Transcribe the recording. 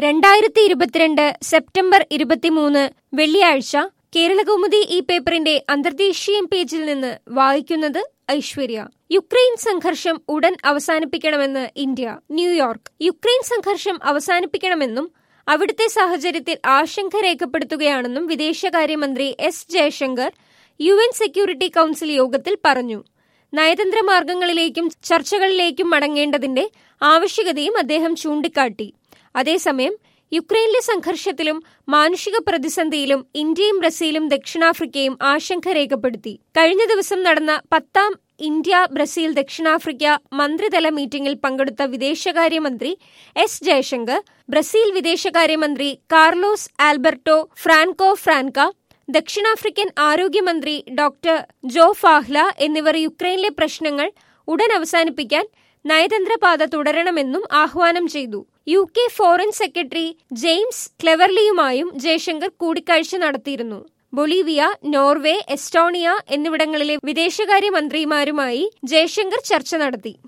രണ്ടായിരത്തി ഇരുപത്തിരണ്ട് സെപ്റ്റംബർ ഇരുപത്തിമൂന്ന് വെള്ളിയാഴ്ച കേരളകൗമുദി ഈ പേപ്പറിന്റെ അന്തർദേശീയം പേജിൽ നിന്ന് വായിക്കുന്നത് ഐശ്വര്യ യുക്രൈൻ സംഘർഷം ഉടൻ അവസാനിപ്പിക്കണമെന്ന് ഇന്ത്യ ന്യൂയോർക്ക് യുക്രൈൻ സംഘർഷം അവസാനിപ്പിക്കണമെന്നും അവിടുത്തെ സാഹചര്യത്തിൽ ആശങ്ക രേഖപ്പെടുത്തുകയാണെന്നും വിദേശകാര്യമന്ത്രി S Jaishankar U N security council യോഗത്തിൽ പറഞ്ഞു നയതന്ത്ര മാർഗങ്ങളിലേക്കും ചർച്ചകളിലേക്കും മടങ്ങേണ്ടതിന്റെ ആവശ്യകതയും അദ്ദേഹം ചൂണ്ടിക്കാട്ടി അതേസമയം യുക്രൈനിലെ സംഘർഷത്തിലും മാനുഷിക പ്രതിസന്ധിയിലും ഇന്ത്യയും ബ്രസീലും ദക്ഷിണാഫ്രിക്കയും ആശങ്ക രേഖപ്പെടുത്തി കഴിഞ്ഞ ദിവസം നടന്ന പത്താം ഇന്ത്യ ബ്രസീൽ ദക്ഷിണാഫ്രിക്ക മന്ത്രിതല മീറ്റിംഗിൽ പങ്കെടുത്ത വിദേശകാര്യമന്ത്രി എസ് ജയശങ്കർ ബ്രസീൽ വിദേശകാര്യമന്ത്രി കാർലോസ് ആൽബർട്ടോ ഫ്രാൻകോ ഫ്രാൻക ദക്ഷിണാഫ്രിക്കൻ ആരോഗ്യമന്ത്രി ഡോക്ടർ ജോ ഫാഹ്ല എന്നിവർ യുക്രൈനിലെ പ്രശ്നങ്ങൾ ഉടൻ അവസാനിപ്പിക്കാൻ നയതന്ത്രപാത തുടരണമെന്നും ആഹ്വാനം ചെയ്തു U K foreign secretary James ക്ലെവർലിയുമായും ജയശങ്കർ കൂടിക്കാഴ്ച നടത്തിയിരുന്നു ബൊളീവിയ നോർവേ എസ്റ്റോണിയ എന്നിവിടങ്ങളിലെ വിദേശകാര്യമന്ത്രിമാരുമായി ജയശങ്കർ ചർച്ച നടത്തി